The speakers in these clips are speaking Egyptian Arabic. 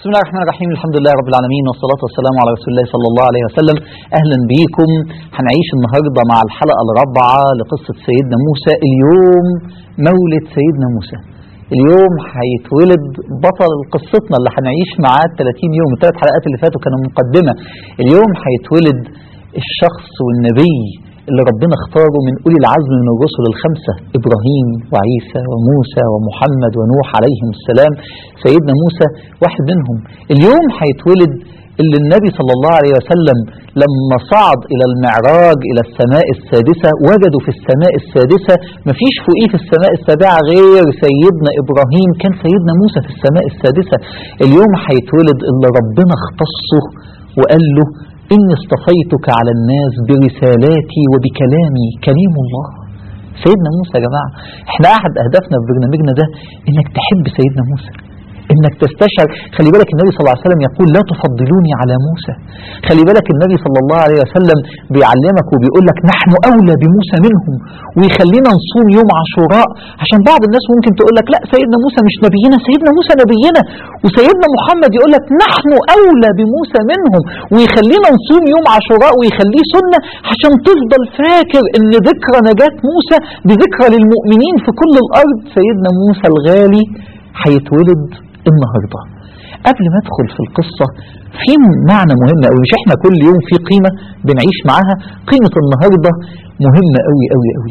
بسم الله الرحمن الرحيم الحمد لله رب العالمين والصلاة والسلام على رسول الله صلى الله عليه وسلم أهلا بيكم هنعيش النهاردة مع الحلقة الرابعة لقصة سيدنا موسى اليوم مولد سيدنا موسى اليوم هيتولد بطل قصتنا اللي هنعيش معاه 30 يوم الثلاث حلقات اللي فاتوا كانوا مقدمة اليوم هيتولد الشخص والنبي اللي ربنا اختاره من أولي العزم من الرسل الخمسة إبراهيم وعيسى وموسى ومحمد ونوح عليهم السلام سيدنا موسى واحد منهم اليوم هيتولد اللي النبي صلى الله عليه وسلم لما صعد إلى المعراج إلى السماء السادسة وجدوا في السماء السادسة مفيش فوقيه في السماء السابعة غير سيدنا إبراهيم كان سيدنا موسى في السماء السادسة اليوم هيتولد اللي ربنا اختصه وقال له إني اصطفيتك على الناس برسالاتي وبكلامي كليم الله سيدنا موسى يا جماعة احنا أحد أهدافنا في برنامجنا ده إنك تحب سيدنا موسى انك تستشعر خلي بالك النبي صلى الله عليه وسلم يقول لا تفضلوني على موسى خلي بالك النبي صلى الله عليه وسلم بيعلمك وبيقول لك نحن اولى بموسى منهم ويخلينا نصوم يوم عاشوراء عشان بعض الناس ممكن تقول لك لا سيدنا موسى مش نبينا سيدنا موسى نبينا وسيدنا محمد يقول لك نحن اولى بموسى منهم ويخلينا نصوم يوم عاشوراء ويخليه سنه عشان تفضل فاكر ان ذكرى نجاة موسى بذكرى للمؤمنين في كل الارض سيدنا موسى الغالي هيتولد النهاردة قبل ما ادخل في القصة في معنى مهم قوي مش احنا كل يوم في قيمة بنعيش معاها قيمة النهاردة مهمة قوي قوي قوي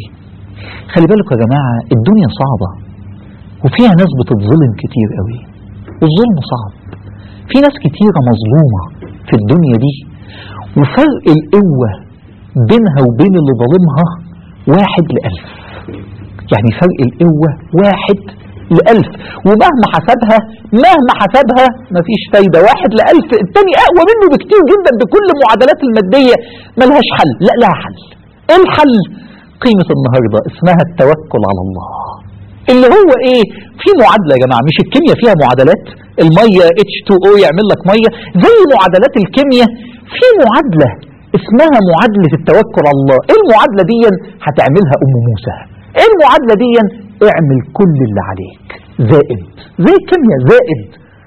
خلي بالكم يا جماعة الدنيا صعبة وفيها ناس بتتظلم كتير قوي والظلم صعب في ناس كتيرة مظلومة في الدنيا دي وفرق القوة بينها وبين اللي ظالمها واحد لألف يعني فرق القوة واحد لألف ومهما حسبها مهما حسبها مفيش فايدة واحد لألف التاني أقوى منه بكتير جدا بكل معادلات المادية ملهاش حل لا لها حل ايه الحل قيمة النهاردة اسمها التوكل على الله اللي هو ايه في معادلة يا جماعة مش الكيمياء فيها معادلات المية H2O يعمل لك مية زي معادلات الكيمياء في معادلة اسمها معادلة التوكل على الله ايه المعادلة دي هتعملها ام موسى ايه المعادلة دي اعمل كل اللي عليك زائد زي الكيمياء زائد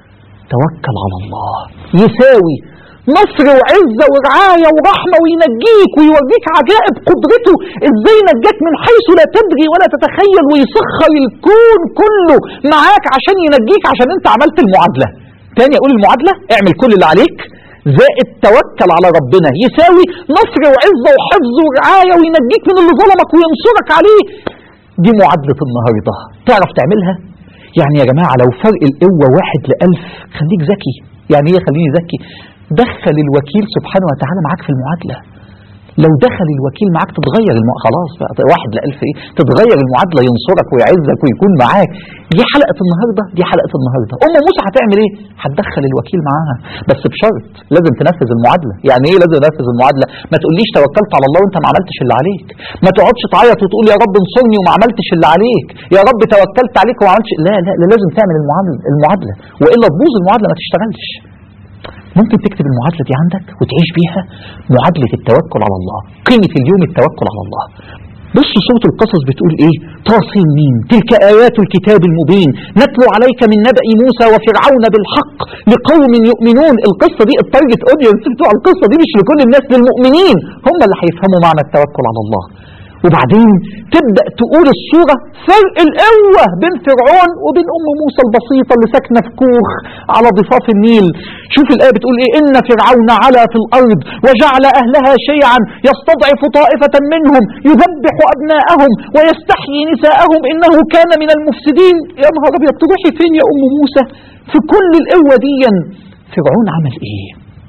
توكل على الله يساوي نصر وعزة ورعاية ورحمة وينجيك ويوريك عجائب قدرته ازاي نجاك من حيث لا تدري ولا تتخيل ويسخر الكون كله معاك عشان ينجيك عشان انت عملت المعادلة تاني اقول المعادلة اعمل كل اللي عليك زائد توكل على ربنا يساوي نصر وعزة وحفظ ورعاية وينجيك من اللي ظلمك وينصرك عليه دي معادلة النهاردة تعرف تعملها يعني يا جماعة لو فرق القوة واحد لألف خليك ذكي يعني ايه خليني ذكي دخل الوكيل سبحانه وتعالى معاك في المعادلة لو دخل الوكيل معاك تتغير الم... خلاص بقى واحد لألف ايه تتغير المعادلة ينصرك ويعزك ويكون معاك دي حلقة النهاردة دي حلقة النهاردة أم موسى هتعمل ايه هتدخل الوكيل معاها بس بشرط لازم تنفذ المعادلة يعني ايه لازم تنفذ المعادلة ما تقوليش توكلت على الله وانت ما عملتش اللي عليك ما تقعدش تعيط وتقول يا رب انصرني وما عملتش اللي عليك يا رب توكلت عليك وما عملتش لا لا, لا لازم تعمل المعادلة المعادلة والا تبوظ المعادلة ما تشتغلش ممكن تكتب المعادلة دي عندك وتعيش بيها معادلة التوكل على الله قيمة اليوم التوكل على الله بص سورة القصص بتقول ايه تاصيل مين تلك آيات الكتاب المبين نتلو عليك من نبأ موسى وفرعون بالحق لقوم يؤمنون القصة دي التارجت اودينس بتوع القصة دي مش لكل الناس للمؤمنين هم اللي هيفهموا معنى التوكل على الله وبعدين تبدأ تقول الصورة فرق القوة بين فرعون وبين أم موسى البسيطة اللي ساكنة في كوخ على ضفاف النيل شوف الآية بتقول إيه إن فرعون علا في الأرض وجعل أهلها شيعا يستضعف طائفة منهم يذبح أبناءهم ويستحيي نساءهم إنه كان من المفسدين يا نهار أبيض تروحي فين يا أم موسى في كل القوة دي فرعون عمل إيه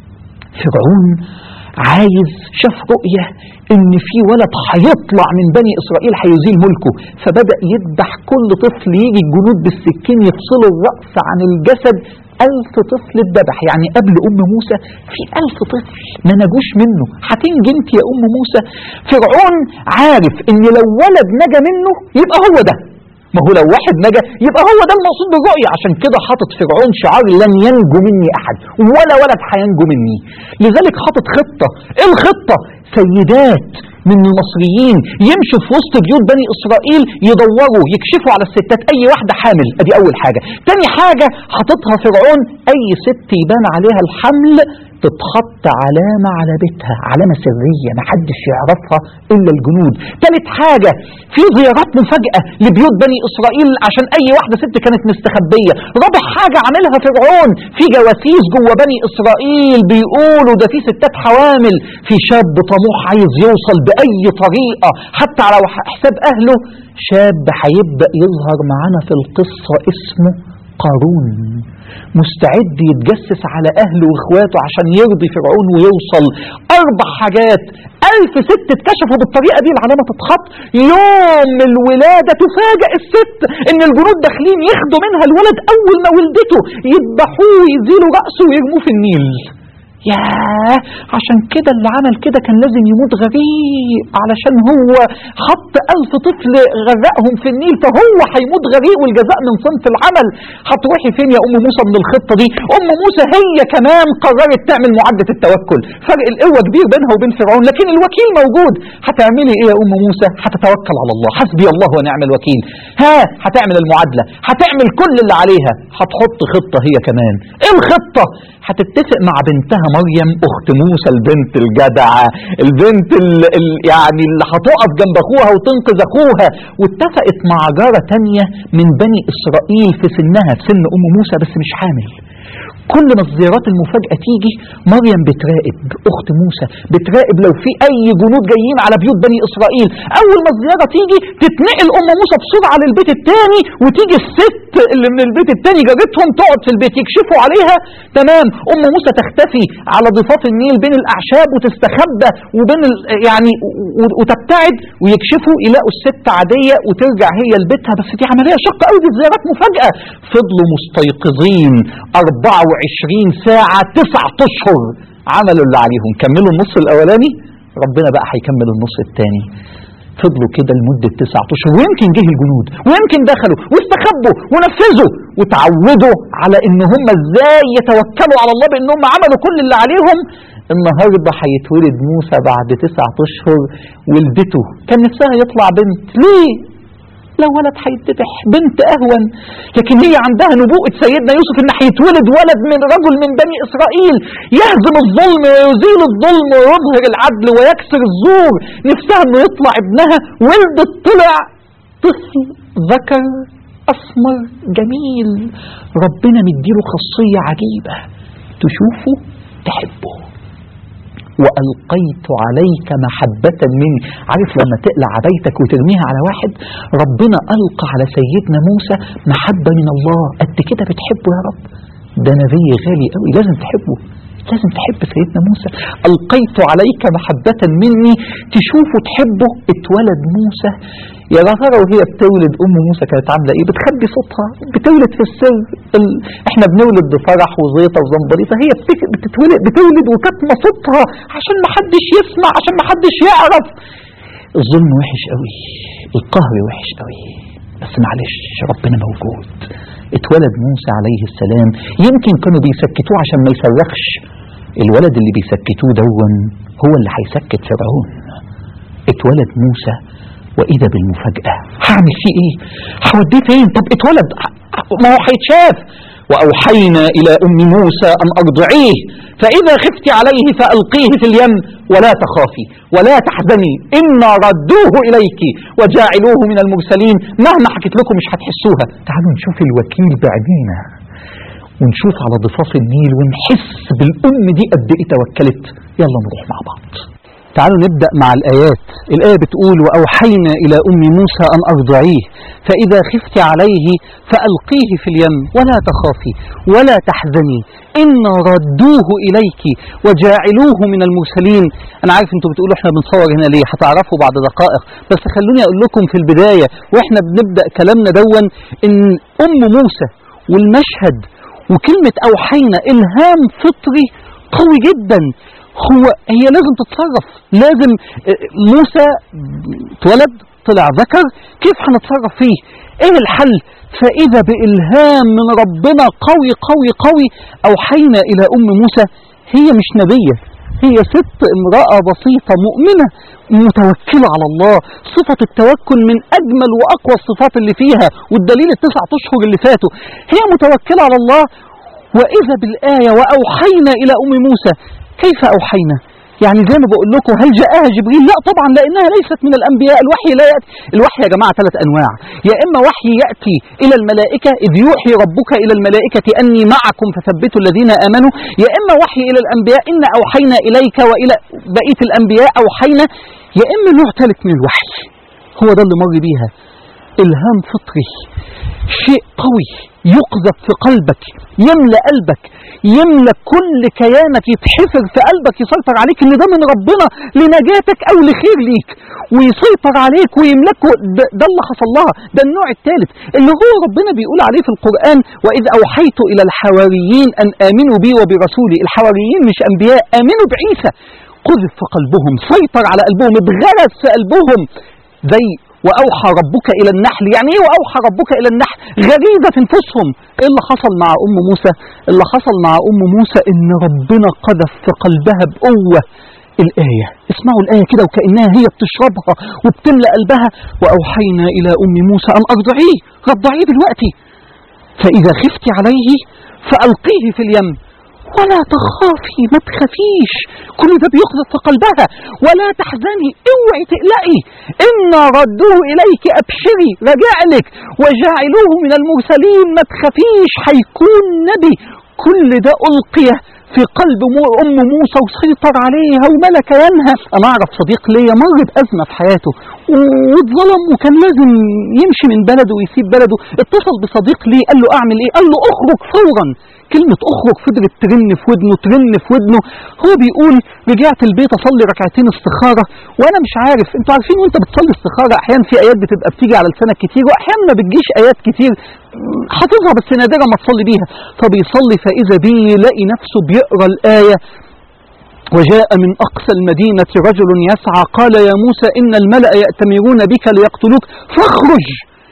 فرعون عايز شاف رؤية ان في ولد هيطلع من بني اسرائيل هيزيل ملكه فبدأ يذبح كل طفل يجي الجنود بالسكين يفصلوا الرأس عن الجسد ألف طفل اتذبح يعني قبل أم موسى في ألف طفل ما نجوش منه هتنجي انت يا أم موسى فرعون عارف ان لو ولد نجا منه يبقى هو ده ما هو لو واحد نجا يبقى هو ده المقصود بالرؤية عشان كده حاطط فرعون شعار لن ينجو مني أحد ولا ولد هينجو مني لذلك حاطط خطة ايه الخطة سيدات من المصريين يمشوا في وسط بيوت بني إسرائيل يدوروا يكشفوا على الستات أي واحدة حامل أدي أول حاجة تاني حاجة حاططها فرعون أي ست يبان عليها الحمل تتحط علامة على بيتها علامة سرية محدش يعرفها إلا الجنود ثالث حاجة في زيارات مفاجأة لبيوت بني إسرائيل عشان أي واحدة ست كانت مستخبية رابع حاجة عملها فرعون في جواسيس جوه بني إسرائيل بيقولوا ده في ستات حوامل في شاب طموح عايز يوصل بأي طريقة حتى على حساب أهله شاب هيبدأ يظهر معانا في القصة اسمه قارون مستعد يتجسس على أهله وإخواته عشان يرضي فرعون ويوصل أربع حاجات ألف ست اتكشفوا بالطريقة دي العلامة تتحط يوم الولادة تفاجأ الست إن الجنود داخلين ياخدوا منها الولد أول ما ولدته يذبحوه ويزيلوا رأسه ويرموه في النيل ياه عشان كده اللي عمل كده كان لازم يموت غريق علشان هو حط ألف طفل غرقهم في النيل فهو هيموت غريق والجزاء من صنف العمل هتروحي فين يا أم موسى من الخطة دي أم موسى هي كمان قررت تعمل معدة التوكل فرق القوة كبير بينها وبين فرعون لكن الوكيل موجود هتعملي ايه يا أم موسى هتتوكل على الله حسبي الله ونعم الوكيل ها هتعمل المعادلة هتعمل كل اللي عليها هتحط خطة هي كمان ايه الخطة هتتفق مع بنتها مريم اخت موسى البنت الجدعة البنت ال ال يعني اللي هتقف جنب اخوها وتنقذ اخوها واتفقت مع جارة تانية من بني اسرائيل في سنها في سن ام موسى بس مش حامل كل ما الزيارات المفاجأة تيجي مريم بتراقب أخت موسى بتراقب لو في أي جنود جايين على بيوت بني إسرائيل أول ما الزيارة تيجي تتنقل أم موسى بسرعة للبيت التاني وتيجي الست اللي من البيت التاني جارتهم تقعد في البيت يكشفوا عليها تمام أم موسى تختفي على ضفاف النيل بين الأعشاب وتستخبى وبين ال يعني و- وتبتعد ويكشفوا يلاقوا الست عادية وترجع هي لبيتها بس دي عملية شاقة قوي دي زيارات مفاجأة فضلوا مستيقظين 24 ساعة تسعة أشهر عملوا اللي عليهم كملوا النص الأولاني ربنا بقى هيكمل النص الثاني فضلوا كده لمدة تسعة أشهر ويمكن جه الجنود ويمكن دخلوا واستخبوا ونفذوا وتعودوا على إن هم إزاي يتوكلوا على الله بإنهم عملوا كل اللي عليهم النهاردة هيتولد موسى بعد تسعة أشهر ولدته كان نفسها يطلع بنت ليه؟ لو ولد هيتذبح بنت اهون لكن هي عندها نبوءة سيدنا يوسف ان هيتولد ولد من رجل من بني اسرائيل يهزم الظلم ويزيل الظلم ويظهر العدل ويكسر الزور نفسها انه يطلع ابنها ولدت طلع طفل ذكر اسمر جميل ربنا مديله خاصية عجيبة تشوفه تحبه وألقيت عليك محبة مني عارف لما تقلع عبايتك وترميها على واحد ربنا ألقى على سيدنا موسى محبة من الله قد كده بتحبه يا رب ده نبي غالي قوي لازم تحبه لازم تحب سيدنا موسى ألقيت عليك محبة مني تشوفه تحبه اتولد موسى يا ترى وهي بتولد ام موسى كانت عامله ايه بتخبي صوتها بتولد في السر ال... احنا بنولد بفرح وزيطه وزنبليطه هي بتك... بتتولد بتولد وكاتمه صوتها عشان ما حدش يسمع عشان ما حدش يعرف الظلم وحش قوي القهر وحش قوي بس معلش ربنا موجود اتولد موسى عليه السلام يمكن كانوا بيسكتوه عشان ما يصرخش الولد اللي بيسكتوه دون هو اللي هيسكت فرعون اتولد موسى واذا بالمفاجاه هعمل فيه ايه هوديه فين طب اتولد ما هو هيتشاف واوحينا الى ام موسى ان ارضعيه فاذا خفت عليه فالقيه في اليم ولا تخافي ولا تحزني انا ردوه اليك وجاعلوه من المرسلين مهما حكيت لكم مش هتحسوها تعالوا نشوف الوكيل بعينينا ونشوف على ضفاف النيل ونحس بالام دي قد ايه توكلت يلا نروح مع بعض تعالوا نبدأ مع الآيات الآية بتقول وأوحينا إلى أم موسى أن أرضعيه فإذا خفت عليه فألقيه في اليم ولا تخافي ولا تحزني إنا ردوه إليك وجاعلوه من المرسلين أنا عارف أنتوا بتقولوا إحنا بنصور هنا ليه هتعرفوا بعد دقائق بس خلوني أقول لكم في البداية وإحنا بنبدأ كلامنا دون إن أم موسى والمشهد وكلمة أوحينا إلهام فطري قوي جدا هو هي لازم تتصرف لازم موسى اتولد طلع ذكر كيف هنتصرف فيه ايه الحل فاذا بالهام من ربنا قوي قوي قوي اوحينا الى ام موسى هي مش نبيه هي ست امرأة بسيطة مؤمنة متوكلة على الله صفة التوكل من أجمل وأقوى الصفات اللي فيها والدليل التسعة أشهر اللي فاتوا هي متوكلة على الله وإذا بالآية وأوحينا إلى أم موسى كيف أوحينا يعني زي ما بقول لكم هل جاءها جبريل لا طبعا لانها ليست من الانبياء الوحي لا ياتي الوحي يا جماعه ثلاث انواع يا اما وحي ياتي الى الملائكه اذ يوحي ربك الى الملائكه اني معكم فثبتوا الذين امنوا يا اما وحي الى الانبياء ان اوحينا اليك والى بقيه الانبياء اوحينا يا اما نوع ثالث من الوحي هو ده اللي مر بيها الهام فطري شيء قوي يقذف في قلبك يملى قلبك يملى كل كيانك يتحفر في قلبك يسيطر عليك ان ده من ربنا لنجاتك او لخير ليك ويسيطر عليك ويملك ده, ده اللي حصل لها ده النوع الثالث اللي هو ربنا بيقول عليه في القرآن واذ اوحيت الى الحواريين ان امنوا بي وبرسولي الحواريين مش انبياء امنوا بعيسى قذف في قلبهم سيطر على قلبهم اتغرس في قلبهم زي واوحى ربك الى النحل يعني ايه واوحى ربك الى النحل غريزه في انفسهم ايه اللي حصل مع ام موسى اللي حصل مع ام موسى ان ربنا قذف في قلبها بقوه الآية اسمعوا الآية كده وكأنها هي بتشربها وبتملى قلبها وأوحينا إلى أم موسى أن أرضعيه رضعيه دلوقتي فإذا خفت عليه فألقيه في اليم ولا تخافي ما تخافيش كل ده بيقذف في قلبها ولا تحزني اوعي تقلقي إنا ردوه إليك أبشري رجع لك وجعلوه من المرسلين ما تخافيش هيكون نبي كل ده ألقي في قلب أم موسى وسيطر عليها وملك ينهى أنا أعرف صديق ليا مر بأزمة في حياته واتظلم وكان لازم يمشي من بلده ويسيب بلده اتصل بصديق ليه قال له أعمل إيه قال له أخرج فورا كلمة أخرج فضلت ترن في ودنه ترن في ودنه هو بيقول رجعت البيت أصلي ركعتين استخارة وأنا مش عارف أنتوا عارفين وأنت بتصلي استخارة أحيانا في آيات بتبقى بتيجي على لسانك كتير وأحيانا ما بتجيش آيات كتير حافظها بس نادرا ما تصلي بيها فبيصلي فإذا بيه يلاقي نفسه بيقرأ الآية وجاء من أقصى المدينة رجل يسعى قال يا موسى إن الملأ يأتمرون بك ليقتلوك فاخرج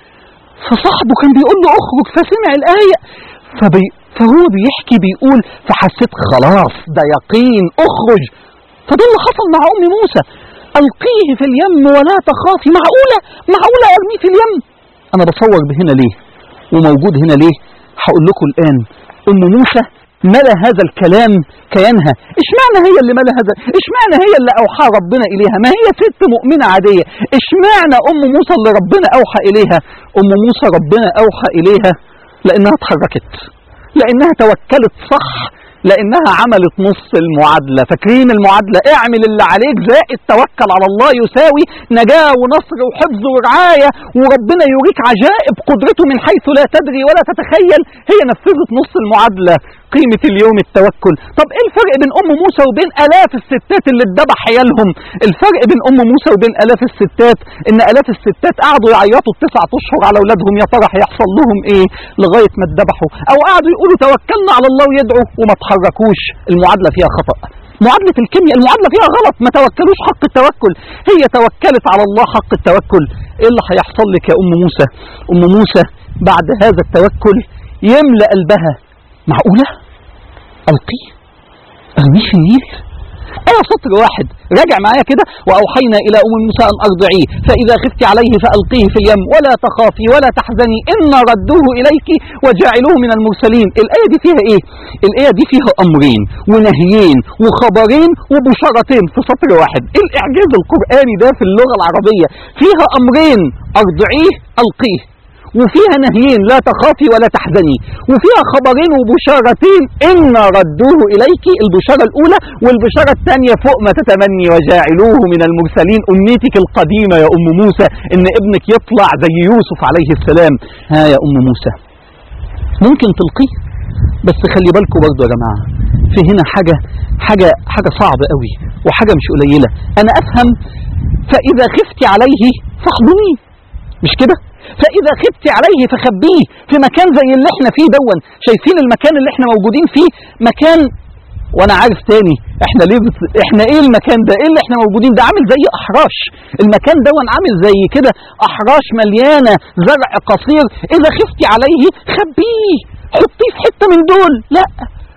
فصاحبه كان بيقول له اخرج فسمع الآية فبي فهو بيحكي بيقول فحسيت خلاص ده يقين اخرج فده اللي حصل مع أم موسى ألقيه في اليم ولا تخافي معقولة معقولة أرميه في اليم أنا بصور بهنا ليه وموجود هنا ليه هقول لكم الآن أم موسى ملا هذا الكلام كيانها اشمعنى هي اللي ملا هذا اشمعنى هي اللي اوحى ربنا اليها ما هي ست مؤمنه عاديه اشمعنى ام موسى اللي ربنا اوحى اليها ام موسى ربنا اوحى اليها لانها اتحركت لانها توكلت صح لانها عملت نص المعادله فاكرين المعادله اعمل اللي عليك زائد توكل على الله يساوي نجاه ونصر وحفظ ورعايه وربنا يوريك عجائب قدرته من حيث لا تدري ولا تتخيل هي نفذت نص المعادله قيمة اليوم التوكل طب ايه الفرق بين ام موسى وبين الاف الستات اللي اتذبح عيالهم الفرق بين ام موسى وبين الاف الستات ان الاف الستات قعدوا يعيطوا التسعة اشهر على اولادهم يا ترى هيحصل لهم ايه لغاية ما اتذبحوا او قعدوا يقولوا توكلنا على الله ويدعوا وما تحركوش المعادلة فيها خطأ معادلة الكيمياء المعادلة فيها غلط ما توكلوش حق التوكل هي توكلت على الله حق التوكل ايه اللي هيحصل لك يا ام موسى ام موسى بعد هذا التوكل يملأ قلبها معقولة ألقيه أرميه في النيل أنا سطر واحد راجع معايا كده وأوحينا إلى أم موسى أن أرضعيه فإذا خفت عليه فألقيه في اليم ولا تخافي ولا تحزني إن ردوه إليك وجعلوه من المرسلين الآية دي فيها إيه؟ الآية دي فيها أمرين ونهيين وخبرين وبشارتين في سطر واحد إيه الإعجاز القرآني ده في اللغة العربية فيها أمرين أرضعيه ألقيه وفيها نهيين لا تخافي ولا تحزني وفيها خبرين وبشارتين إن ردوه إليك البشارة الأولى والبشارة الثانية فوق ما تتمني وجاعلوه من المرسلين أمنيتك القديمة يا أم موسى إن ابنك يطلع زي يوسف عليه السلام ها يا أم موسى ممكن تلقيه بس خلي بالكم برضه يا جماعة في هنا حاجة حاجة حاجة صعبة قوي وحاجة مش قليلة أنا أفهم فإذا خفت عليه فاحضنيه مش كده فإذا خفت عليه فخبيه في مكان زي اللي احنا فيه دون شايفين المكان اللي احنا موجودين فيه مكان وانا عارف تاني احنا ليه بت... احنا ايه المكان ده ايه اللي احنا موجودين ده عامل زي احراش المكان دون عامل زي كده احراش مليانه زرع قصير اذا خفتي عليه خبيه حطيه في حته من دول لا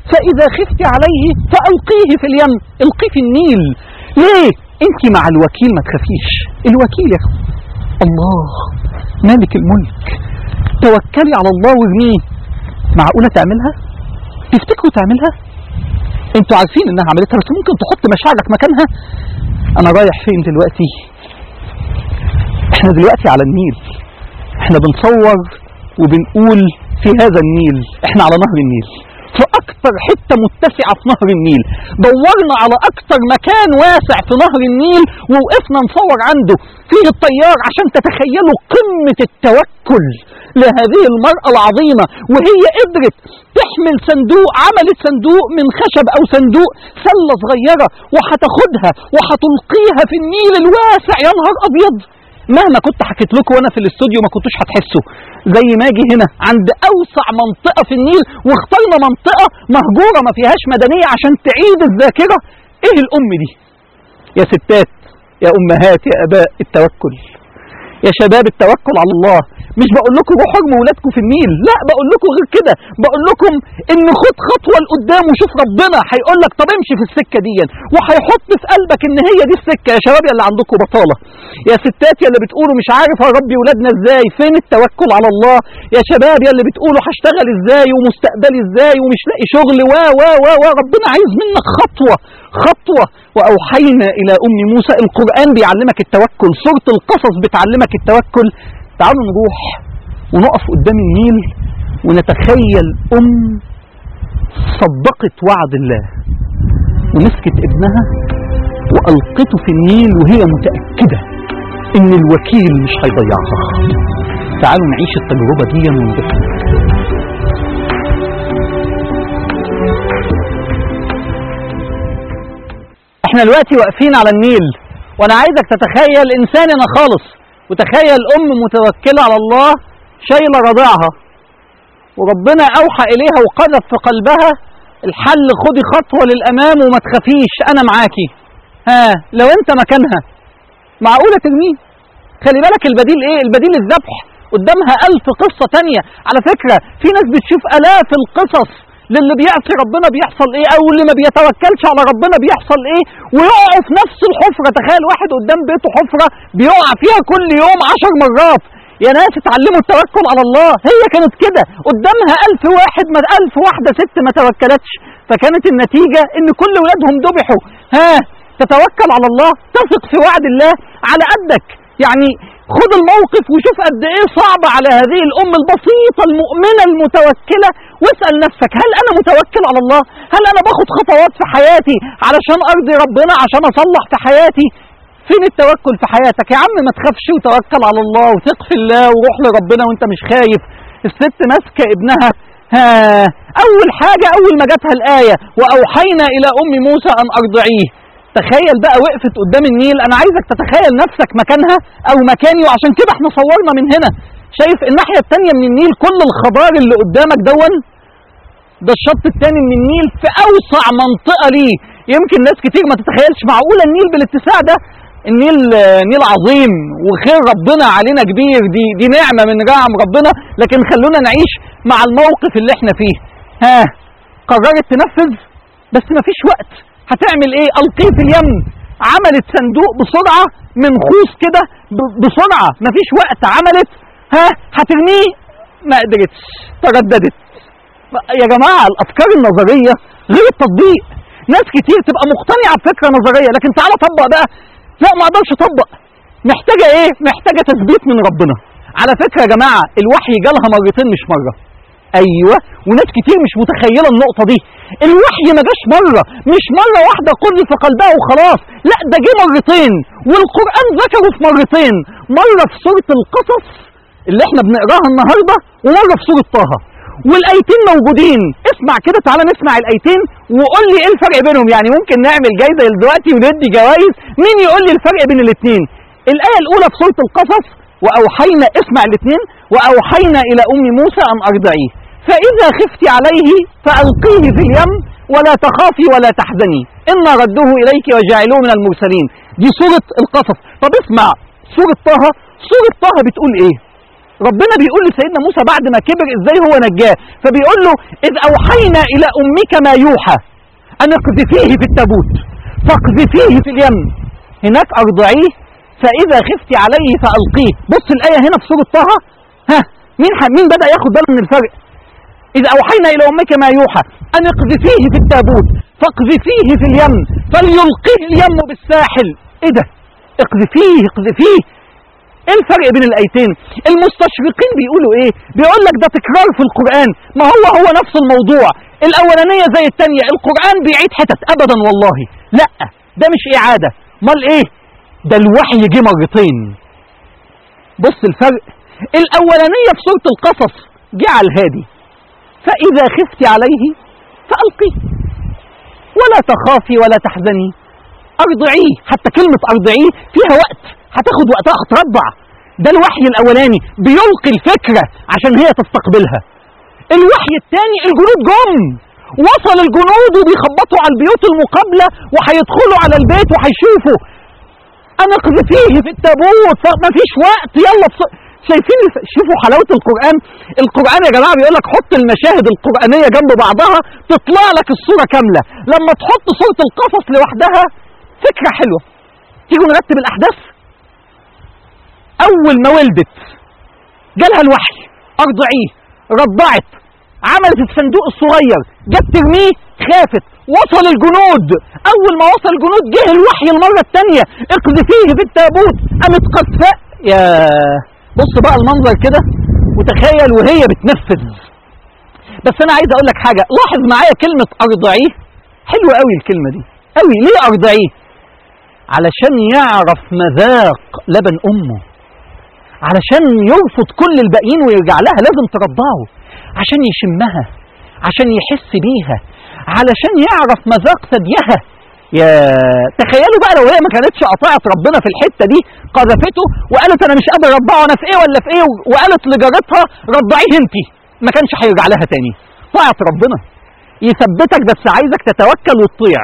فإذا خفت عليه فألقيه في اليم القيه في النيل ليه انت مع الوكيل ما تخافيش الوكيل يا أخي. الله مالك الملك توكلي على الله وارميه معقولة تعملها تفتكروا تعملها انتوا عارفين انها عملتها بس ممكن تحط مشاعرك مكانها انا رايح فين دلوقتي احنا دلوقتي على النيل احنا بنصور وبنقول في هذا النيل احنا على نهر النيل في اكتر حتة متسعة في نهر النيل دورنا على اكتر مكان واسع في نهر النيل ووقفنا نصور عنده فيه الطيار عشان تتخيلوا قمة التوكل لهذه المرأة العظيمة وهي قدرت تحمل صندوق عملت صندوق من خشب او صندوق سلة صغيرة وهتاخدها وهتلقيها في النيل الواسع يا نهار ابيض مهما كنت حكيت لكم وانا في الاستوديو ما كنتوش هتحسوا زي ما اجي هنا عند اوسع منطقه في النيل واخترنا منطقه مهجوره ما فيهاش مدنيه عشان تعيد الذاكره ايه الام دي يا ستات يا امهات يا اباء التوكل يا شباب التوكل على الله مش بقول لكم روحوا ارموا ولادكم في النيل لا بقول لكم غير كده بقول لكم ان خد خطوه لقدام وشوف ربنا هيقول لك طب امشي في السكه دي وهيحط في قلبك ان هي دي السكه يا شباب يا اللي عندكم بطاله يا ستات يا اللي بتقولوا مش عارف اربي ولادنا ازاي فين التوكل على الله يا شباب يا اللي بتقولوا هشتغل ازاي ومستقبلي ازاي ومش لاقي شغل و و و و ربنا عايز منك خطوه خطوه واوحينا الى ام موسى القران بيعلمك التوكل سوره القصص بتعلمك التوكل تعالوا نروح ونقف قدام النيل ونتخيل ام صدقت وعد الله ومسكت ابنها والقته في النيل وهي متاكده ان الوكيل مش هيضيعها تعالوا نعيش التجربه دي ونبص احنا دلوقتي واقفين على النيل وانا عايزك تتخيل انسان انا خالص وتخيل ام متوكله على الله شايله رضاعها وربنا اوحى اليها وقذف في قلبها الحل خدي خطوه للامام وما تخافيش انا معاكي ها لو انت مكانها معقوله ترميه خلي بالك البديل ايه البديل الذبح قدامها ألف قصة تانية على فكرة في ناس بتشوف آلاف القصص للي بيعصي ربنا بيحصل ايه او اللي ما بيتوكلش على ربنا بيحصل ايه ويقعوا في نفس الحفرة تخيل واحد قدام بيته حفرة بيقع فيها كل يوم عشر مرات يا ناس اتعلموا التوكل على الله هي كانت كده قدامها ألف واحد ما ألف واحدة ست ما توكلتش فكانت النتيجة ان كل ولادهم ذبحوا ها تتوكل على الله تثق في وعد الله على قدك يعني خد الموقف وشوف قد ايه صعب على هذه الام البسيطة المؤمنة المتوكلة واسأل نفسك هل انا متوكل على الله هل انا باخد خطوات في حياتي علشان ارضي ربنا عشان اصلح في حياتي فين التوكل في حياتك يا عم ما تخافش وتوكل على الله وثق في الله وروح لربنا وانت مش خايف الست ماسكه ابنها ها اول حاجه اول ما جاتها الايه واوحينا الى ام موسى ان ارضعيه تخيل بقى وقفت قدام النيل انا عايزك تتخيل نفسك مكانها او مكاني وعشان كده احنا صورنا من هنا شايف الناحيه التانيه من النيل كل الخضار اللي قدامك دون ده الشط التاني من النيل في اوسع منطقه ليه يمكن ناس كتير ما تتخيلش معقوله النيل بالاتساع ده النيل نيل عظيم وخير ربنا علينا كبير دي دي نعمه من نعم ربنا لكن خلونا نعيش مع الموقف اللي احنا فيه ها قررت تنفذ بس مفيش وقت هتعمل ايه القيه في اليم عملت صندوق بسرعه من خوص كده ب- بسرعه مفيش وقت عملت ها هترميه ما قدرتش ترددت يا جماعه الافكار النظريه غير التطبيق ناس كتير تبقى مقتنعه بفكره نظريه لكن تعالى طبق بقى لا ما اقدرش اطبق محتاجه ايه محتاجه تثبيت من ربنا على فكره يا جماعه الوحي جالها مرتين مش مره ايوه وناس كتير مش متخيله النقطه دي الوحي ما جاش مره مش مره واحده كل في قلبها وخلاص لا ده جه مرتين والقران ذكره في مرتين مره في سوره القصص اللي احنا بنقراها النهارده ومره في سوره طه والايتين موجودين اسمع كده تعالى نسمع الايتين وقول لي ايه الفرق بينهم يعني ممكن نعمل جايزه دلوقتي وندي جوائز مين يقول لي الفرق بين الاثنين الايه الاولى في سوره القصص واوحينا اسمع الاثنين واوحينا الى ام موسى ان ارضعيه فاذا خفت عليه فالقيه في اليم ولا تخافي ولا تحزني انا ردوه اليك وجعلوه من المرسلين دي سوره القصص طب اسمع سوره طه سوره طه بتقول ايه ربنا بيقول لسيدنا موسى بعد ما كبر ازاي هو نجاه فبيقول له اذ اوحينا الى امك ما يوحى ان اقذفيه في التابوت فاقذفيه في اليم هناك ارضعيه فاذا خفت عليه فالقيه بص الايه هنا في سوره طه ها مين ح... مين بدا ياخد باله من الفرق إذ أوحينا إلى أمك ما يوحى أن اقذفيه في التابوت فاقذفيه في اليم فليلقيه اليم بالساحل إيه ده؟ اقذفيه اقذفيه ايه الفرق بين الايتين المستشرقين بيقولوا ايه بيقول لك ده تكرار في القران ما هو هو نفس الموضوع الاولانيه زي الثانيه القران بيعيد حتت ابدا والله لا ده مش اعاده امال ايه ده الوحي جه مرتين بص الفرق الاولانيه في سوره القصص جه على الهادي فاذا خفت عليه فالقيه ولا تخافي ولا تحزني ارضعيه حتى كلمه ارضعيه فيها وقت هتاخد وقتها هترضع ده الوحي الاولاني بيلقي الفكره عشان هي تستقبلها الوحي الثاني الجنود جم وصل الجنود وبيخبطوا على البيوت المقابله وهيدخلوا على البيت وهيشوفوا انا اقذفيه في التابوت فمفيش وقت يلا بص... شايفين الف... شوفوا حلاوه القران القران يا جماعه بيقول لك حط المشاهد القرانيه جنب بعضها تطلع لك الصوره كامله لما تحط صوره القصص لوحدها فكره حلوه تيجوا نرتب الاحداث اول ما ولدت جالها الوحي ارضعيه رضعت عملت الصندوق الصغير جت ترميه خافت وصل الجنود اول ما وصل الجنود جه الوحي المره الثانيه اقذفيه في التابوت قامت قذفاء يا بص بقى المنظر كده وتخيل وهي بتنفذ بس انا عايز اقول لك حاجه لاحظ معايا كلمه ارضعيه حلوه قوي الكلمه دي قوي ليه ارضعيه علشان يعرف مذاق لبن امه علشان يرفض كل الباقيين ويرجع لها لازم ترضعه عشان يشمها عشان يحس بيها علشان يعرف مذاق ثديها يا تخيلوا بقى لو هي ما كانتش قطعت ربنا في الحته دي قذفته وقالت انا مش قادر ارضعه انا في ايه ولا في ايه وقالت لجارتها رضعيه انت ما كانش هيرجع لها تاني طاعت ربنا يثبتك بس عايزك تتوكل وتطيع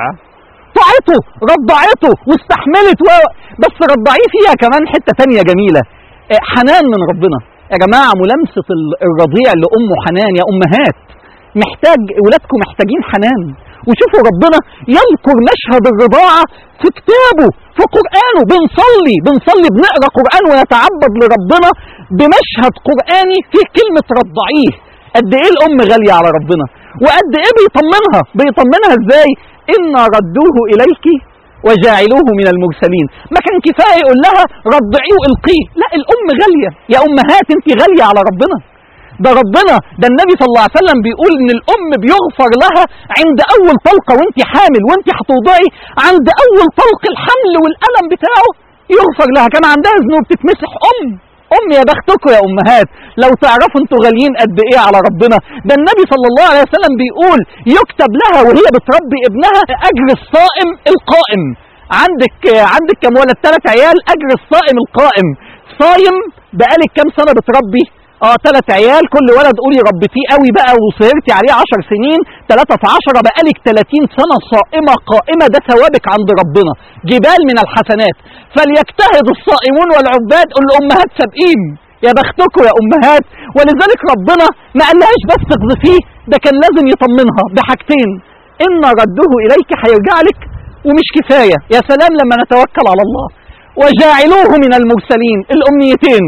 طاعته رضعته واستحملت و... بس رضعيه فيها كمان حته تانية جميله حنان من ربنا يا جماعه ملامسه الرضيع لامه حنان يا امهات محتاج ولادكم محتاجين حنان وشوفوا ربنا يذكر مشهد الرضاعة في كتابه في قرآنه بنصلي بنصلي بنقرأ قرآن ونتعبد لربنا بمشهد قرآني فيه كلمة رضعيه قد ايه الأم غالية على ربنا وقد ايه بيطمنها بيطمنها ازاي إنا ردوه إليك وجاعلوه من المرسلين ما كان كفاية يقول لها رضعيه والقيه لا الأم غالية يا أمهات انت غالية على ربنا ده ربنا ده النبي صلى الله عليه وسلم بيقول ان الام بيغفر لها عند اول طلقه وانت حامل وانت هتوضعي عند اول طلق الحمل والالم بتاعه يغفر لها كان عندها ذنوب تتمسح ام ام يا بختكم يا امهات لو تعرفوا انتوا غاليين قد ايه على ربنا ده النبي صلى الله عليه وسلم بيقول يكتب لها وهي بتربي ابنها اجر الصائم القائم عندك عندك كم ولد ثلاث عيال اجر الصائم القائم صايم بقالك كام سنه بتربي اه ثلاث عيال كل ولد قولي ربيتيه قوي بقى وسهرتي عليه عشر سنين ثلاثة في عشرة بقالك 30 سنة صائمة قائمة ده ثوابك عند ربنا جبال من الحسنات فليجتهد الصائمون والعباد قول لأمهات سابقين يا بختكم يا أمهات ولذلك ربنا ما قالهاش بس تقذفيه ده كان لازم يطمنها بحاجتين إن ردوه إليك هيرجع لك ومش كفاية يا سلام لما نتوكل على الله وجاعلوه من المرسلين الأمنيتين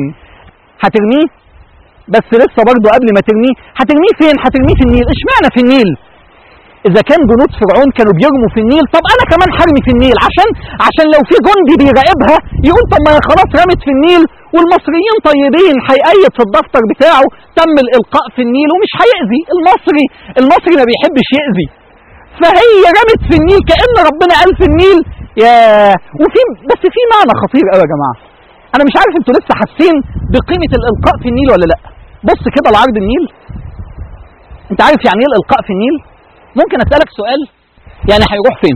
هترميه بس لسه برضه قبل ما ترميه هترميه فين؟ هترميه في النيل، اشمعنى في النيل؟ إذا كان جنود فرعون كانوا بيرموا في النيل، طب أنا كمان هرمي في النيل عشان عشان لو في جندي بيراقبها يقول طب ما هي خلاص رمت في النيل والمصريين طيبين هيقيد في الدفتر بتاعه تم الإلقاء في النيل ومش هيأذي، المصري المصري ما بيحبش يأذي. فهي رمت في النيل كأن ربنا قال في النيل يا وفي بس في معنى خطير قوي يا جماعة. أنا مش عارف أنتوا لسه حاسين بقيمة الإلقاء في النيل ولا لأ؟ بص كده لعرض النيل انت عارف يعني ايه الالقاء في النيل ممكن اسالك سؤال يعني هيروح فين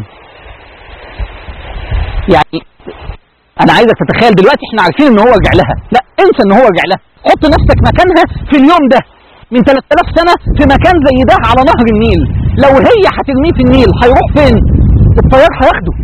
يعني انا عايزك تتخيل دلوقتي احنا عارفين ان هو رجع لها لا انسى ان هو رجع لها حط نفسك مكانها في اليوم ده من 3000 سنه في مكان زي ده على نهر النيل لو هي هترميه في النيل هيروح فين الطيار هياخده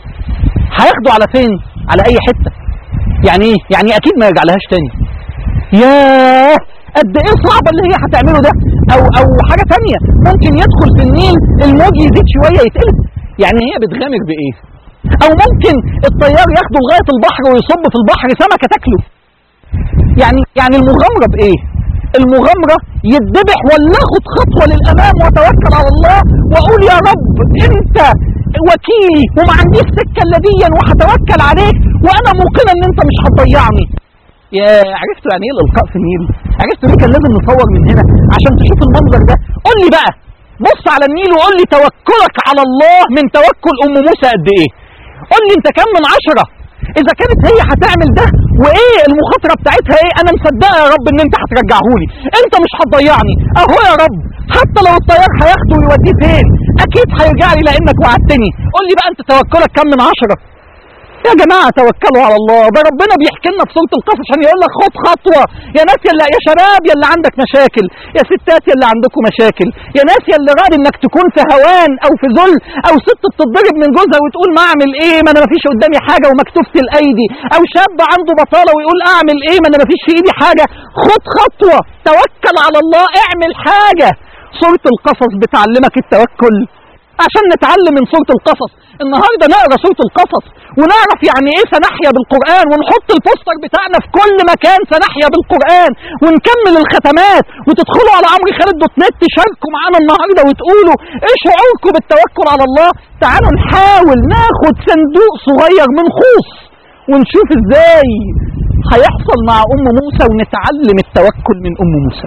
هياخده على فين على اي حته يعني ايه يعني اكيد ما يرجع لهاش تاني ياه قد ايه صعبه اللي هي هتعمله ده او او حاجه تانية ممكن يدخل في النيل الموج يزيد شويه يتقلب يعني هي بتغامر بايه او ممكن الطيار ياخده لغايه البحر ويصب في البحر سمكه تاكله يعني يعني المغامره بايه المغامره يتذبح ولا اخد خطوه للامام واتوكل على الله واقول يا رب انت وكيلي وما عنديش سكه الا ديا وهتوكل عليك وانا موقنه ان انت مش هتضيعني يا عرفتوا يعني ايه الالقاء في النيل عرفتوا ليه كان لازم نصور من هنا عشان تشوف المنظر ده قول لي بقى بص على النيل وقول لي توكلك على الله من توكل ام موسى قد ايه قول لي انت كم من عشرة اذا كانت هي هتعمل ده وايه المخاطره بتاعتها ايه انا مصدقه يا رب ان انت هترجعهولي انت مش هتضيعني اهو يا رب حتى لو الطيار هياخده ويوديه فين اكيد هيرجع لي لانك وعدتني قول لي بقى انت توكلك كم من عشرة يا جماعة توكلوا على الله ده ربنا بيحكي لنا في سورة القصص عشان يقول لك خد خطوة يا ناس يلا يا شباب يلا عندك مشاكل يا ستات يلا عندكم مشاكل يا ناس يلا راضي انك تكون في هوان او في ذل او ست بتتضرب من جوزها وتقول ما اعمل ايه ما انا ما فيش قدامي حاجة ومكتوفة الايدي او شاب عنده بطالة ويقول اعمل ايه ما انا ما فيش في ايدي حاجة خد خطوة توكل على الله اعمل حاجة سورة القصص بتعلمك التوكل عشان نتعلم من سورة القصص النهاردة نقرأ سورة القصص ونعرف يعني ايه سنحيا بالقرآن ونحط البوستر بتاعنا في كل مكان سنحيا بالقرآن ونكمل الختمات وتدخلوا على عمرو خالد دوت نت تشاركوا معانا النهاردة وتقولوا ايه شعوركم بالتوكل على الله تعالوا نحاول ناخد صندوق صغير من خوص ونشوف ازاي هيحصل مع ام موسى ونتعلم التوكل من ام موسى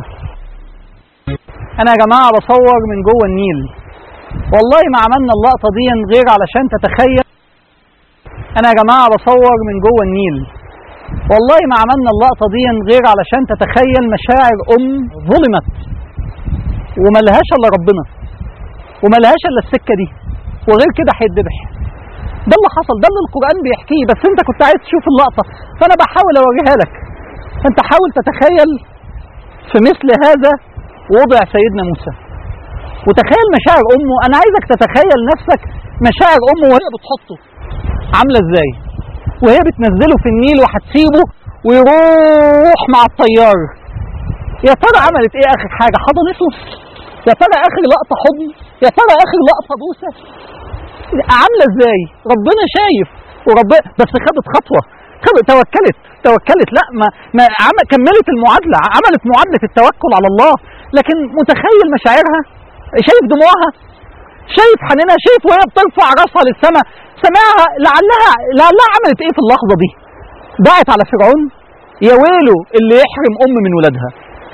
انا يا جماعة بصور من جوه النيل والله ما عملنا اللقطة دي غير علشان تتخيل أنا يا جماعة بصور من جوه النيل والله ما عملنا اللقطة دي غير علشان تتخيل مشاعر أم ظلمت وما لهاش إلا ربنا وما لهاش إلا السكة دي وغير كده هيتذبح ده اللي حصل ده اللي القرآن بيحكيه بس أنت كنت عايز تشوف اللقطة فأنا بحاول أوريها لك أنت حاول تتخيل في مثل هذا وضع سيدنا موسى وتخيل مشاعر امه انا عايزك تتخيل نفسك مشاعر امه وهي بتحطه عامله ازاي وهي بتنزله في النيل وهتسيبه ويروح مع الطيار يا ترى عملت ايه اخر حاجه حضنته يا ترى اخر لقطه حضن يا ترى اخر لقطه بوسه عامله ازاي ربنا شايف وربنا بس خدت خطوه خدت توكلت توكلت لا ما, ما عم كملت المعادله عملت معادله التوكل على الله لكن متخيل مشاعرها شايف دموعها شايف حنينها شايف وهي بترفع راسها للسماء سمعها لعلها لعلها عملت ايه في اللحظه دي دعت على فرعون يا ويله اللي يحرم ام من ولادها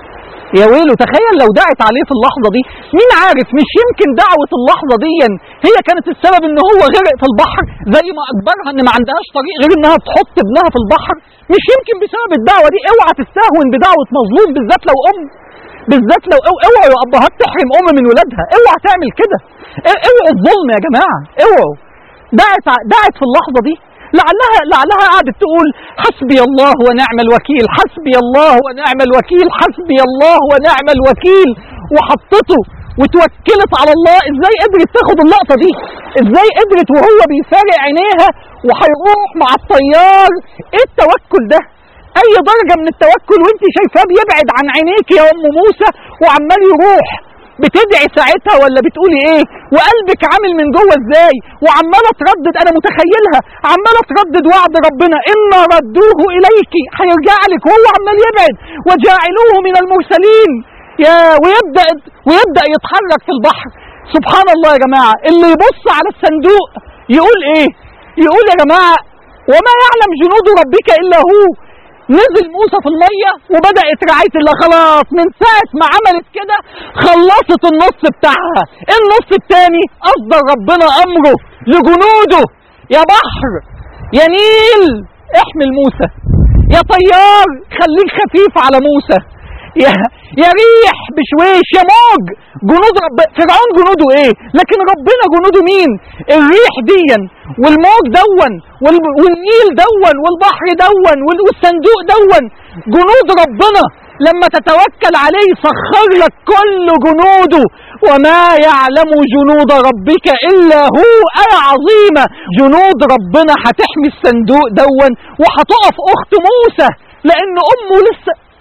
يا ويله تخيل لو دعت عليه في اللحظه دي مين عارف مش يمكن دعوه اللحظه دي هي كانت السبب ان هو غرق في البحر زي ما اجبرها ان ما عندهاش طريق غير انها تحط ابنها في البحر مش يمكن بسبب الدعوه دي اوعى تستهون بدعوه مظلوم بالذات لو ام بالذات لو او اوعوا يا ابهات تحرم ام من ولادها اوعى تعمل كده اوعوا الظلم يا جماعه اوعوا دعت دعت في اللحظه دي لعلها لعلها قعدت تقول حسبي الله ونعم الوكيل حسبي الله ونعم الوكيل حسبي الله ونعم الوكيل وحطته وتوكلت على الله ازاي قدرت تاخد اللقطه دي ازاي قدرت وهو بيفارق عينيها وهيروح مع الطيار ايه التوكل ده اي درجه من التوكل وانت شايفاه بيبعد عن عينيك يا ام موسى وعمال يروح بتدعي ساعتها ولا بتقولي ايه وقلبك عامل من جوه ازاي وعماله تردد انا متخيلها عماله تردد وعد ربنا ان ردوه اليك هيرجع لك وهو عمال يبعد وجاعلوه من المرسلين يا ويبدا ويبدا يتحرك في البحر سبحان الله يا جماعه اللي يبص على الصندوق يقول ايه يقول يا جماعه وما يعلم جنود ربك الا هو نزل موسى في الميه وبدات رعايه الله خلاص من ساعه ما عملت كده خلصت النص بتاعها النص الثاني اصدر ربنا امره لجنوده يا بحر يا نيل احمل موسى يا طيار خليك خفيف على موسى يا يا ريح بشويش يا موج جنود رب فرعون جنوده ايه لكن ربنا جنوده مين الريح ديا والموج دون وال- والنيل دون والبحر دون وال- والصندوق دون جنود ربنا لما تتوكل عليه سخر لك كل جنوده وما يعلم جنود ربك الا هو آية عظيمة جنود ربنا هتحمي الصندوق دون وهتقف اخت موسى لان امه لسه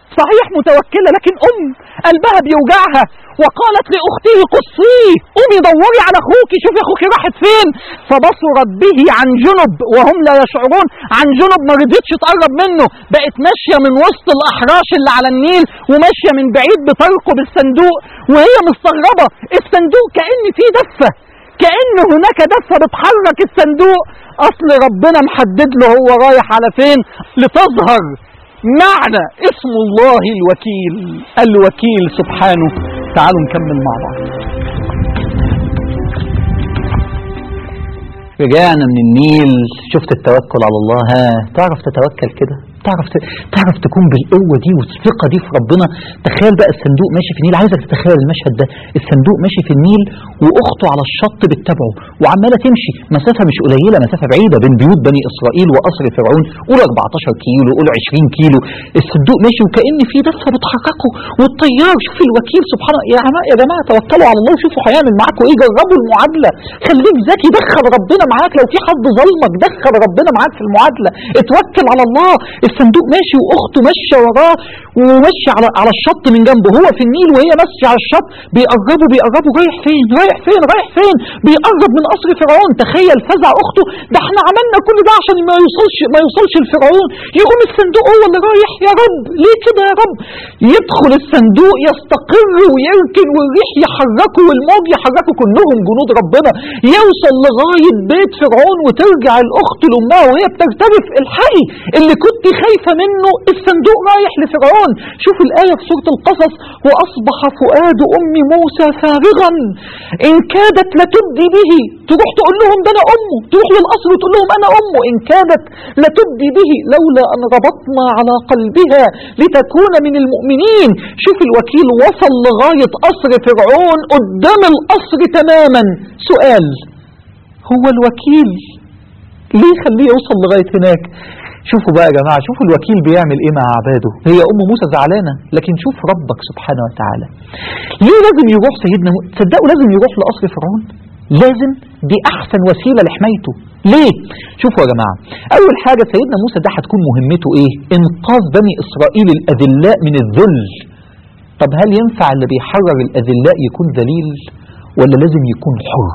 صحيح متوكلة لكن أم قلبها بيوجعها وقالت لأخته قصيه قومي دوري على أخوك شوفي أخوك راحت فين فبصرت به عن جنب وهم لا يشعرون عن جنب ما رضيتش تقرب منه بقت ماشية من وسط الأحراش اللي على النيل وماشية من بعيد بترقب الصندوق وهي مستغربة الصندوق كأن فيه دفة كأن هناك دفة بتحرك الصندوق أصل ربنا محدد له هو رايح على فين لتظهر معنى اسم الله الوكيل الوكيل سبحانه تعالوا نكمل مع بعض رجعنا من النيل شفت التوكل على الله ها تعرف تتوكل كده تعرف ت... تعرف تكون بالقوه دي والثقه دي في ربنا تخيل بقى الصندوق ماشي في النيل عايزك تتخيل المشهد ده الصندوق ماشي في النيل واخته على الشط بتتابعه وعماله تمشي مسافه مش قليله مسافه بعيده بين بيوت بني اسرائيل وقصر فرعون قول 14 كيلو قول 20 كيلو الصندوق ماشي وكان في دفه بتحركه والطيار شوف الوكيل سبحان الله يا جماعه يا جماعه توكلوا على الله وشوفوا هيعمل معاكم ايه جربوا المعادله خليك ذكي دخل ربنا معاك لو في حد ظلمك دخل ربنا معاك في المعادله اتوكل على الله الصندوق ماشي واخته ماشيه وراه وماشي على على الشط من جنبه هو في النيل وهي ماشيه على الشط بيقربوا بيقربوا رايح فين رايح فين رايح فين بيقرب من قصر فرعون تخيل فزع اخته ده احنا عملنا كل ده عشان ما يوصلش ما يوصلش لفرعون يقوم الصندوق هو اللي رايح يا رب ليه كده يا رب يدخل الصندوق يستقر ويركن والريح يحركه والموج يحركه كلهم جنود ربنا يوصل لغايه بيت فرعون وترجع الاخت لامها وهي بترتبف الحقي اللي كنت خايفه منه الصندوق رايح لفرعون شوف الايه في سوره القصص واصبح فؤاد ام موسى فارغا ان كادت لتبدي به تروح تقول لهم ده انا امه تروح للقصر وتقول لهم انا امه ان كادت لتبدي به لولا ان ربطنا على قلبها لتكون من المؤمنين شوف الوكيل وصل لغايه قصر فرعون قدام القصر تماما سؤال هو الوكيل ليه خليه يوصل لغايه هناك شوفوا بقى يا جماعه شوفوا الوكيل بيعمل ايه مع عباده هي ام موسى زعلانه لكن شوف ربك سبحانه وتعالى ليه لازم يروح سيدنا موسى تصدقوا لازم يروح لقصر فرعون لازم دي احسن وسيله لحمايته ليه شوفوا يا جماعه اول حاجه سيدنا موسى ده هتكون مهمته ايه انقاذ بني اسرائيل الاذلاء من الذل طب هل ينفع اللي بيحرر الاذلاء يكون ذليل ولا لازم يكون حر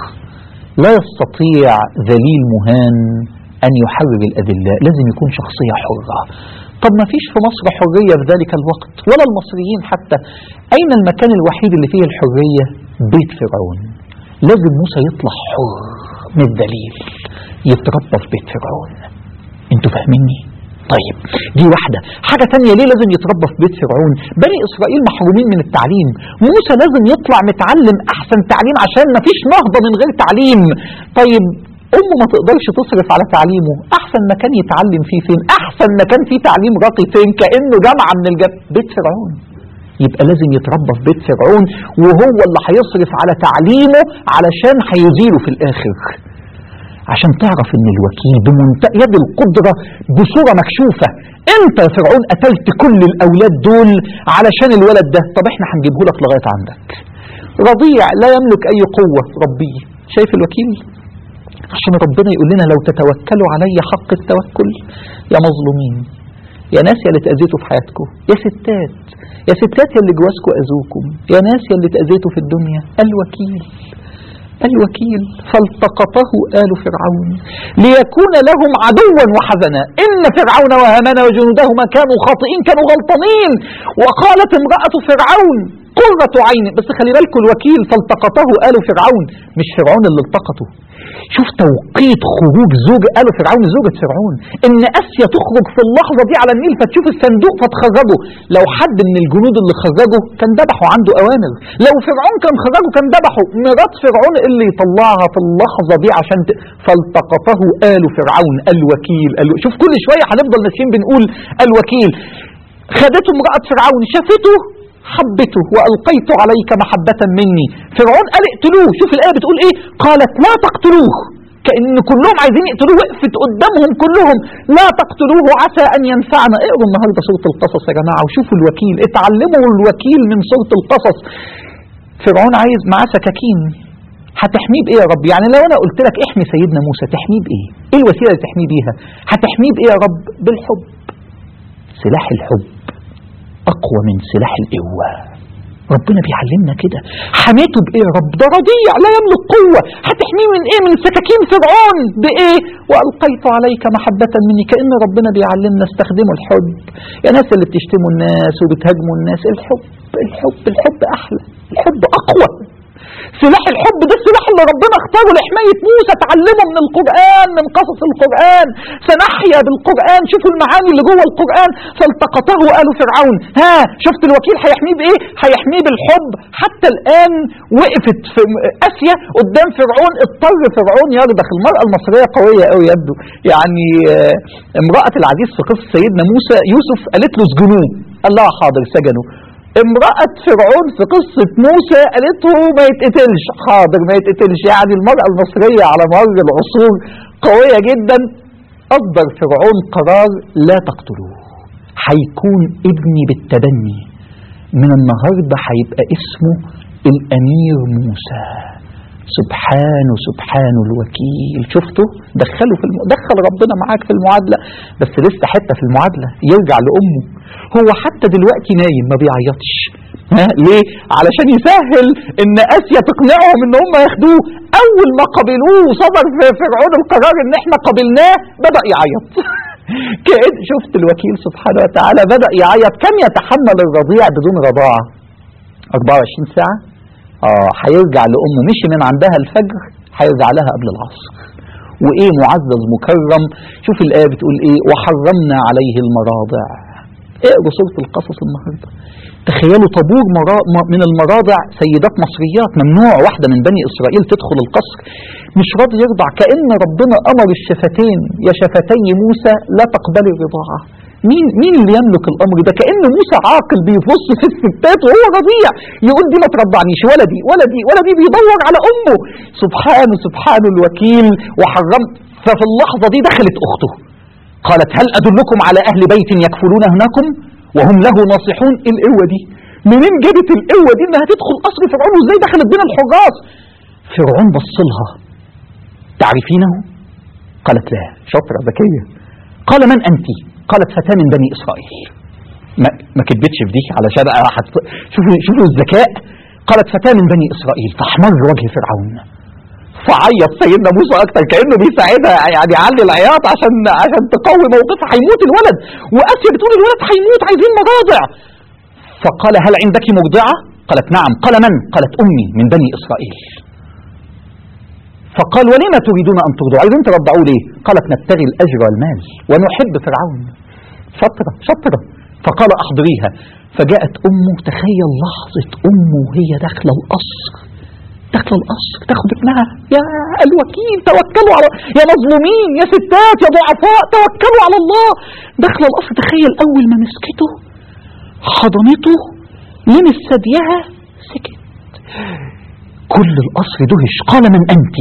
لا يستطيع ذليل مهان أن يحرر الأذلاء لازم يكون شخصية حرة طب ما فيش في مصر حرية في ذلك الوقت ولا المصريين حتى أين المكان الوحيد اللي فيه الحرية بيت فرعون لازم موسى يطلع حر من الدليل يتربى في بيت فرعون انتوا فاهميني طيب دي واحدة حاجة تانية ليه لازم يتربى في بيت فرعون بني إسرائيل محرومين من التعليم موسى لازم يطلع متعلم أحسن تعليم عشان ما فيش نهضة من غير تعليم طيب أمه ما تقدرش تصرف على تعليمه أحسن مكان يتعلم فيه فين أحسن مكان فيه تعليم راقي فين كأنه جامعة من الجامعة بيت فرعون يبقى لازم يتربى في بيت فرعون وهو اللي هيصرف على تعليمه علشان هيزيله في الآخر عشان تعرف ان الوكيل بمنتهى يد القدرة بصورة مكشوفة انت يا فرعون قتلت كل الاولاد دول علشان الولد ده طب احنا هنجيبه لك لغاية عندك رضيع لا يملك اي قوة ربيه شايف الوكيل عشان ربنا يقول لنا لو تتوكلوا علي حق التوكل يا مظلومين يا ناس يا اللي اتأذيتوا في حياتكم يا ستات يا ستات يا اللي جوازكم أذوكم يا ناس يا اللي اتأذيتوا في الدنيا الوكيل الوكيل فالتقطه آل فرعون ليكون لهم عدوا وحزنا إن فرعون وهامان وجنودهما كانوا خاطئين كانوا غلطانين وقالت امرأة فرعون قرة عين بس خلي بالكم الوكيل فالتقطه آل فرعون مش فرعون اللي التقطه شوف توقيت خروج زوج آل فرعون زوجة فرعون إن آسيا تخرج في اللحظة دي على النيل فتشوف الصندوق فتخرجه لو حد من الجنود اللي خرجه كان ذبحه عنده أوامر لو فرعون كان خرجه كان ذبحه مرات فرعون اللي يطلعها في اللحظة دي عشان ت... فالتقطه آل فرعون الوكيل الو... شوف كل شوية هنفضل ماشيين بنقول الوكيل خدته امرأة فرعون شافته حبته وألقيت عليك محبة مني فرعون قال اقتلوه شوف الآية بتقول ايه قالت لا تقتلوه كأن كلهم عايزين يقتلوه وقفت قدامهم كلهم لا تقتلوه عسى أن ينفعنا اقروا النهاردة سورة القصص يا جماعة وشوفوا الوكيل اتعلموا الوكيل من سورة القصص فرعون عايز معاه سكاكين هتحميه بايه يا رب يعني لو انا قلت لك احمي سيدنا موسى تحميه بايه ايه الوسيله اللي تحميه بيها هتحميه بايه يا رب بالحب سلاح الحب أقوى من سلاح القوة ربنا بيعلمنا كده حميته بايه يا رب ده رضيع لا يملك قوه هتحميه من ايه من سكاكين فرعون بايه والقيت عليك محبه مني كان ربنا بيعلمنا استخدموا الحب يا ناس اللي بتشتموا الناس وبتهاجموا الناس الحب الحب الحب احلى الحب اقوى سلاح الحب ده السلاح اللي ربنا اختاره لحماية موسى تعلمه من القرآن من قصص القرآن سنحيا بالقرآن شوفوا المعاني اللي جوه القرآن فالتقطه آل فرعون ها شفت الوكيل هيحميه بإيه هيحميه بالحب حتى الآن وقفت في آسيا قدام فرعون اضطر فرعون يرضخ المرأة المصرية قوية قوي يبدو يعني آه، امرأة العزيز في قصة سيدنا موسى يوسف قالت له اسجنوه قال لها حاضر سجنه امرأة فرعون في قصة موسى قالت له ما يتقتلش حاضر ما يتقتلش يعني المرأة المصرية على مر العصور قوية جدا أصدر فرعون قرار لا تقتلوه هيكون ابني بالتبني من النهاردة هيبقى اسمه الأمير موسى سبحانه سبحانه الوكيل شفته دخله في الم... دخل ربنا معاك في المعادلة بس لسه حتة في المعادلة يرجع لأمه هو حتى دلوقتي نايم ما بيعيطش ها ليه علشان يسهل ان اسيا تقنعهم ان هم ياخدوه اول ما قبلوه وصدر في فرعون القرار ان احنا قبلناه بدا يعيط كأن شفت الوكيل سبحانه وتعالى بدا يعيط كم يتحمل الرضيع بدون رضاعه 24 ساعه اه هيرجع لامه مشي من عندها الفجر هيرجع لها قبل العصر وايه معزز مكرم شوف الايه بتقول ايه وحرمنا عليه المراضع اقروا سوره القصص النهارده تخيلوا طابور مرا... م- من المراضع سيدات مصريات ممنوع واحده من بني اسرائيل تدخل القصر مش راضي يرضع كان ربنا امر الشفتين يا شفتي موسى لا تقبلي الرضاعه مين مين اللي يملك الامر ده كان موسى عاقل بيبص في الستات وهو رضيع يقول دي ما ترضعنيش ولا دي ولا دي ولا دي بيدور على امه سبحانه سبحانه الوكيل وحرمت ففي اللحظه دي دخلت اخته قالت هل أدلكم على أهل بيت يكفلون هناكم وهم له ناصحون إيه القوة دي منين جابت القوة دي إنها تدخل قصر فرعون وإزاي دخلت بين الحراس فرعون بص لها تعرفينه قالت لا شاطرة ذكية قال من أنت قالت فتاة من بني إسرائيل ما, ما كدبتش في دي علشان أحد شوفوا شوفوا الذكاء قالت فتاة من بني إسرائيل فاحمر وجه فرعون فعيط سيدنا موسى اكتر كانه بيساعدها يعني يعلي العياط عشان عشان تقوي موقفها هيموت الولد واسيا بتقول الولد هيموت عايزين مراضع فقال هل عندك مرضعه؟ قالت نعم قال من؟ قالت امي من بني اسرائيل فقال ولما تريدون ان ترضعوا؟ عايزين ترضعوا ليه؟ قالت نبتغي الاجر والمال ونحب فرعون شطره شطره فقال احضريها فجاءت امه تخيل لحظه امه وهي داخله القصر داخله القصر تاخد ابنها يا الوكيل توكلوا على يا مظلومين يا ستات يا ضعفاء توكلوا على الله داخله القصر تخيل اول ما مسكته حضنته لمس ثديها سكت كل القصر دهش قال من انت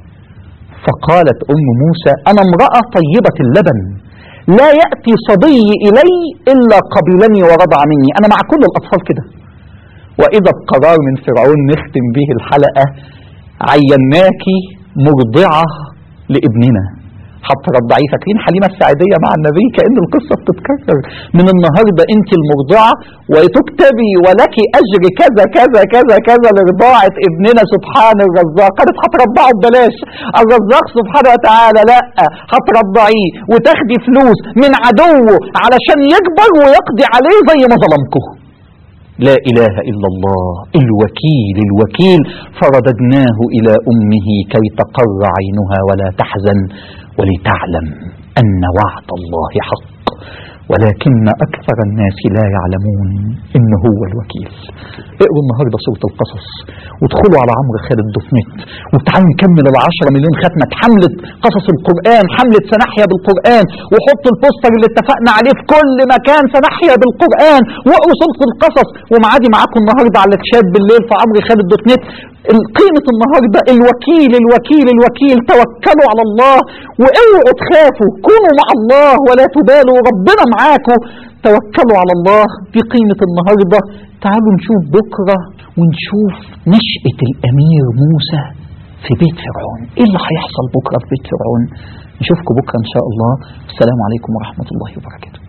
فقالت ام موسى انا امراه طيبه اللبن لا ياتي صبي الي الا قبلني ورضع مني انا مع كل الاطفال كده وإذا القرار من فرعون نختم به الحلقة عيناك مرضعة لابننا هترضعيه فاكرين حليمة السعيدية مع النبي كأن القصة بتتكرر من النهاردة أنت المرضعة وتكتبي ولك أجر كذا كذا كذا كذا لرضاعة ابننا سبحان الرزاق قالت هترضعه ببلاش الرزاق سبحانه وتعالى لا هترضعيه وتاخدي فلوس من عدوه علشان يكبر ويقضي عليه زي ما ظلمكم لا إله إلا الله الوكيل الوكيل فرددناه إلى أمه كي تقر عينها ولا تحزن ولتعلم أن وعد الله حق ولكن أكثر الناس لا يعلمون إن هو الوكيل اقروا النهاردة سورة القصص وادخلوا على عمرو خالد دوت نت وتعالوا نكمل العشرة مليون ختمة حملة قصص القرآن حملة سنحيا بالقرآن وحطوا البوستر اللي اتفقنا عليه في كل مكان سنحيا بالقرآن واقروا سورة القصص ومعادي معاكم النهاردة على الشات بالليل في عمرو خالد دوت نت قيمة النهاردة الوكيل الوكيل الوكيل توكلوا على الله واوعوا تخافوا كونوا مع الله ولا تبالوا ربنا معاكم توكلوا على الله دي قيمة النهاردة تعالوا نشوف بكرة ونشوف نشأة الأمير موسى في بيت فرعون ايه اللي هيحصل بكرة في بيت فرعون نشوفكم بكرة ان شاء الله السلام عليكم ورحمة الله وبركاته